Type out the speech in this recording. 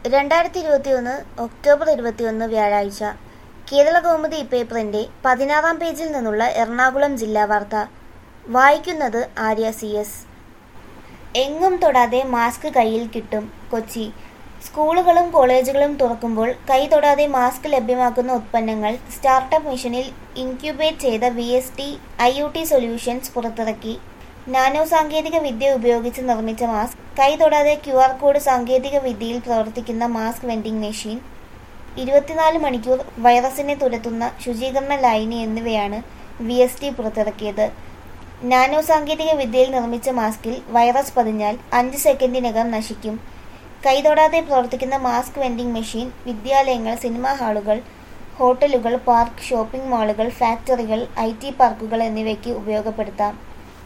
രണ്ടായിരത്തി ഇരുപത്തിയൊന്ന് ഒക്ടോബർ ഇരുപത്തിയൊന്ന് വ്യാഴാഴ്ച കേരള കൗമുദി പേപ്പറിന്റെ പതിനാറാം പേജിൽ നിന്നുള്ള എറണാകുളം ജില്ലാ വാർത്ത വായിക്കുന്നത് ആര്യ സി എസ് എങ്ങും തൊടാതെ മാസ്ക് കയ്യിൽ കിട്ടും കൊച്ചി സ്കൂളുകളും കോളേജുകളും തുറക്കുമ്പോൾ കൈ തൊടാതെ മാസ്ക് ലഭ്യമാക്കുന്ന ഉത്പന്നങ്ങൾ സ്റ്റാർട്ടപ്പ് മിഷനിൽ ഇൻക്യുബേറ്റ് ചെയ്ത V S T I U T solutions പുറത്തിറക്കി നാനോ സാങ്കേതിക വിദ്യ ഉപയോഗിച്ച് നിർമ്മിച്ച മാസ്ക് കൈ തൊടാതെ ക്യു ആർ കോഡ് സാങ്കേതിക വിദ്യയിൽ പ്രവർത്തിക്കുന്ന മാസ്ക് വെൻഡിംഗ് മെഷീൻ ഇരുപത്തിനാല് മണിക്കൂർ വൈറസിനെ തുരത്തുന്ന ശുചീകരണ ലൈനി എന്നിവയാണ് വി എസ് ടി പുറത്തിറക്കിയത് നാനോ സാങ്കേതിക വിദ്യയിൽ നിർമ്മിച്ച മാസ്കിൽ വൈറസ് പതിഞ്ഞാൽ അഞ്ച് സെക്കൻഡിനകം നശിക്കും കൈതൊടാതെ പ്രവർത്തിക്കുന്ന മാസ്ക് വെൻഡിംഗ് മെഷീൻ വിദ്യാലയങ്ങൾ സിനിമാ ഹാളുകൾ ഹോട്ടലുകൾ പാർക്ക് ഷോപ്പിംഗ് മാളുകൾ ഫാക്ടറികൾ ഐ ടി പാർക്കുകൾ എന്നിവയ്ക്ക് ഉപയോഗപ്പെടുത്താം